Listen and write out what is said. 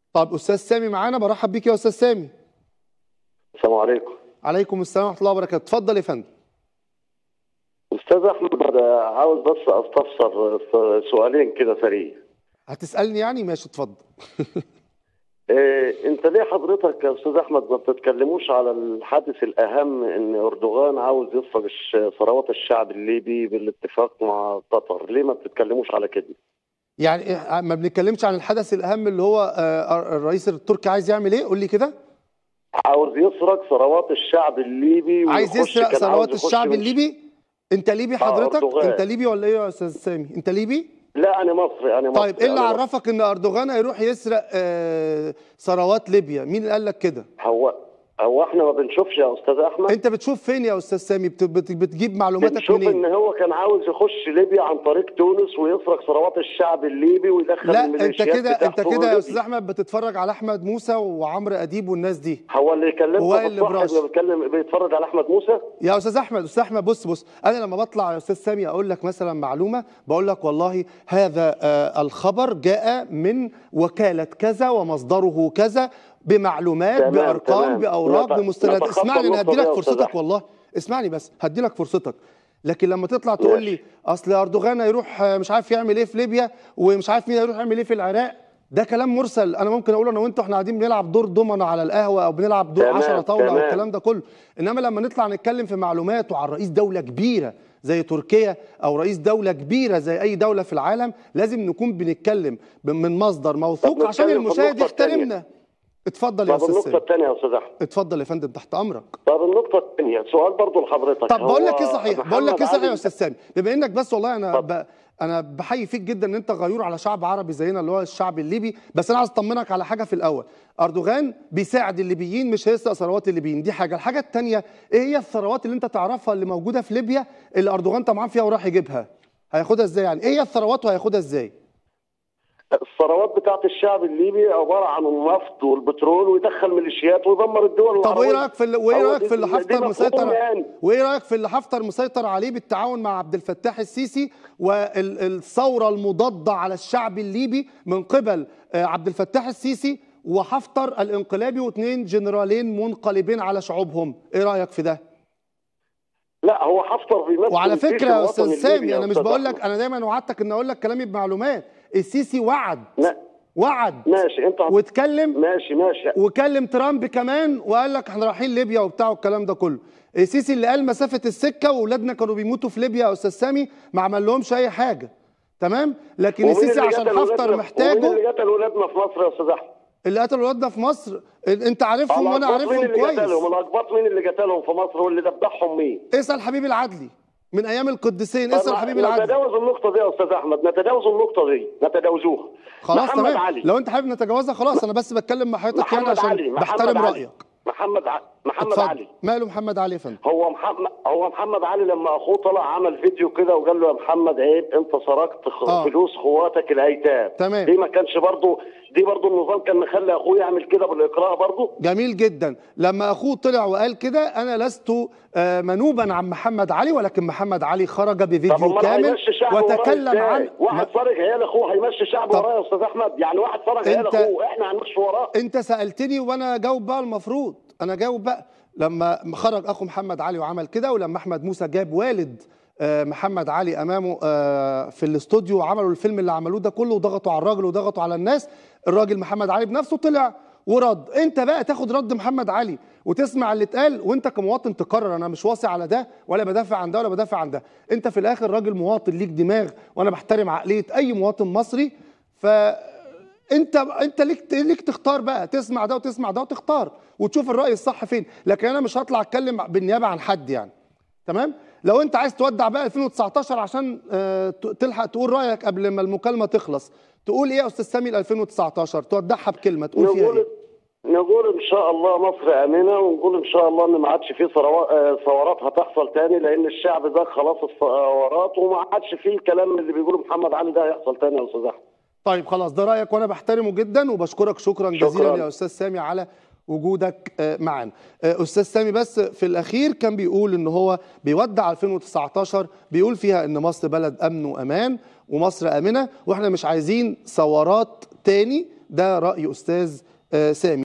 طب استاذ سامي معانا برحب بيك يا استاذ سامي السلام عليكم عليكم السلام ورحمه الله وبركاته اتفضل يا فندم استاذ احمد عاوز بس استفسر سؤالين كده سريع هتسالني يعني ماشي اتفضل إيه انت ليه حضرتك يا استاذ احمد ما بتتكلموش على الحادث الاهم ان اردوغان عاوز يسرق الش- ثروات الشعب الليبي بالاتفاق مع قطر ليه ما بتتكلموش على كده يعني إيه، ما بنتكلمش عن الحدث الاهم اللي هو آه، الرئيس التركي عايز يعمل ايه قول لي كده عاوز يسرق ثروات الشعب الليبي عايز ويخش- يسرق كان عاوز ثروات يخش الشعب من- الليبي انت ليبي حضرتك أردوغان. انت ليبي ولا ايه يا استاذ سامي انت ليبي لا انا مصري انا مصري طيب ايه اللي أنا مصري. عرفك ان اردوغان هيروح يسرق آه، ثروات ليبيا مين اللي قال لك كده هو هو احنا ما بنشوفش يا استاذ احمد انت بتشوف فين يا استاذ سامي بت- بت- بتجيب معلوماتك بنشوف منين ان هو كان عاوز يخش ليبيا عن طريق تونس ويسرق ثروات الشعب الليبي ويدخل لا انت الميليشيات كده انت بتاعته كده يا ليبيا. استاذ احمد بتتفرج على احمد موسى وعمرو اديب والناس دي هو اللي يكلمك وائل في الصح البراش. اللي بيتكلم بيتفرج على احمد موسى يا استاذ احمد استاذ احمد بص بص انا لما بطلع يا استاذ سامي اقول لك مثلا معلومه بقول لك والله هذا آه، الخبر جاء من وكاله كذا ومصدره كذا بمعلومات تمام، بارقام تمام. باوراق نت- بمستندات نتخطى اسمعني انا النقطة هدي دي لك يا أستاذ فرصتك أحمد. والله اسمعني بس هدي لك فرصتك لكن لما تطلع تقول لي ماشي. اصل اردوغان هيروح آه، مش عارف يعمل ايه في ليبيا ومش عارف مين هيروح يعمل ايه في العراق ده كلام مرسل انا ممكن اقول انا وانت احنا قاعدين بنلعب دور دومنا على القهوه او بنلعب دور تمام، 10 طاوله او تمام. الكلام ده كله انما لما نطلع نتكلم في معلومات وعن رئيس دوله كبيره زي تركيا او رئيس دوله كبيره زي اي دوله في العالم لازم نكون بنتكلم ب- من مصدر موثوق طب عشان نتكلم في المشاهد النقطة التانية. يحترمنا اتفضل يا طب استاذ النقطة سامي الثانية يا أستاذ أحمد اتفضل يا فندم تحت امرك طب النقطة الثانية سؤال برضو لحضرتك طب بقول هو لك ايه صحيح بقول لك ايه محمد صحيح يا علي- استاذ سامي بما انك بس والله انا طب. ب... انا بحيي فيك جدا ان انت غيور على شعب عربي زينا اللي هو الشعب الليبي بس انا عايز اطمنك على حاجه في الاول اردوغان بيساعد الليبيين مش هيسرق ثروات الليبيين دي حاجه الحاجه الثانيه ايه هي الثروات اللي انت تعرفها اللي موجوده في ليبيا اللي اردوغان طمعان فيها وراح يجيبها هياخدها ازاي يعني ايه هي الثروات وهياخدها ازاي الثروات بتاعت الشعب الليبي عبارة عن النفط والبترول ويدخل ميليشيات ويدمر الدول طب وايه العربية. رايك في اللي وايه هو رايك دي- في اللي دي حفتر مفهوم مسيطر يعني. وايه رايك في اللي حفتر مسيطر عليه بالتعاون مع عبد الفتاح السيسي والثوره المضاده على الشعب الليبي من قبل آه، عبد الفتاح السيسي وحفتر الانقلابي واثنين جنرالين منقلبين على شعوبهم ايه رايك في ده لا هو حفتر بيمثل وعلى الجيش فكره يا استاذ الوطني الليبي سامي يا انا مش أستاذ بقول لك أحمد. انا دايما وعدتك ان اقول لك كلامي بمعلومات السيسي وعد لا وعد ماشي انت واتكلم ماشي ماشي وكلم ترامب كمان وقال لك احنا رايحين ليبيا وبتاع والكلام ده كله السيسي اللي قال مسافه السكه واولادنا كانوا بيموتوا في ليبيا يا استاذ سامي ما عمل لهمش اي حاجه تمام لكن ومين السيسي اللي عشان قتل حفتر ولادنا- ومين محتاجه اللي قتل ولادنا في مصر يا استاذ احمد اللي قتل ولادنا في مصر انت عارفهم وانا الأقباط مين عارفهم اللي كويس قتلهم الاقباط مين اللي قتلهم في مصر واللي ذبحهم مين اسال حبيب العدلي من ايام القديسين اسال طب حبيب العدلي نتجاوز النقطة دي يا أستاذ أحمد نتجاوز النقطة دي نتجاوزوها خلاص محمد تمام علي لو انت حابب نتجاوزها خلاص انا بس بتكلم مع حضرتك يعني محمد عشان علي محمد بحترم علي. رايك محمد ع... محمد اتفضل علي ماله محمد علي يا فندم هو محمد هو محمد علي لما اخوه طلع عمل فيديو كده وقال له يا محمد عيب انت سرقت خ... آه. فلوس خواتك الايتام تمام. دي ما كانش برضه دي برضه النظام كان مخلي اخوه يعمل كده بالاقراء برضه جميل جدا لما اخوه طلع وقال كده انا لست آه، منوبا عن محمد علي ولكن محمد علي خرج طب بفيديو امال كامل هيمشي شعب وراه وتكلم إزاي؟ عن واحد سرق عيال اخوه هيمشي شعب طب- وراه يا استاذ احمد يعني واحد سرق عيال أنت- اخوه احنا هنمشي وراه انت سالتني وانا جاوب بقى المفروض انا جاوب بقى لما خرج اخو محمد علي وعمل كده ولما احمد موسى جاب والد آه، محمد علي امامه آه، في الاستوديو وعملوا الفيلم اللي عملوه ده كله وضغطوا على الراجل وضغطوا على الناس الراجل محمد علي بنفسه طلع ورد انت بقى تاخد رد محمد علي وتسمع اللي اتقال وانت كمواطن تقرر انا مش واصي على ده ولا بدافع عن ده ولا بدافع عن ده انت في الاخر راجل مواطن ليك دماغ وانا بحترم عقليه اي مواطن مصري ف انت انت ليك ليك تختار بقى تسمع ده وتسمع ده وتختار وتشوف الراي الصح فين لكن انا مش هطلع اتكلم بالنيابه عن حد يعني تمام لو انت عايز تودع بقى 2019 عشان آه، ت- تلحق تقول رايك قبل ما المكالمه تخلص تقول ايه يا استاذ سامي ل 2019 تودعها بكلمه تقول فيها نقول ايه نقول ان شاء الله مصر امنه ونقول ان شاء الله ان ما عادش فيه ثروات آه، ثورات هتحصل تاني لان الشعب ده خلاص الثورات وما عادش فيه الكلام اللي بيقوله محمد علي ده هيحصل تاني يا استاذ احمد طيب خلاص ده رايك وانا بحترمه جدا وبشكرك شكرا شكراً. جزيلا يا استاذ سامي على وجودك آه، معانا آه، استاذ سامي بس في الاخير كان بيقول ان هو بيودع 2019 بيقول فيها ان مصر بلد امن وامان ومصر امنه واحنا مش عايزين ثورات تاني ده راي استاذ آه، سامي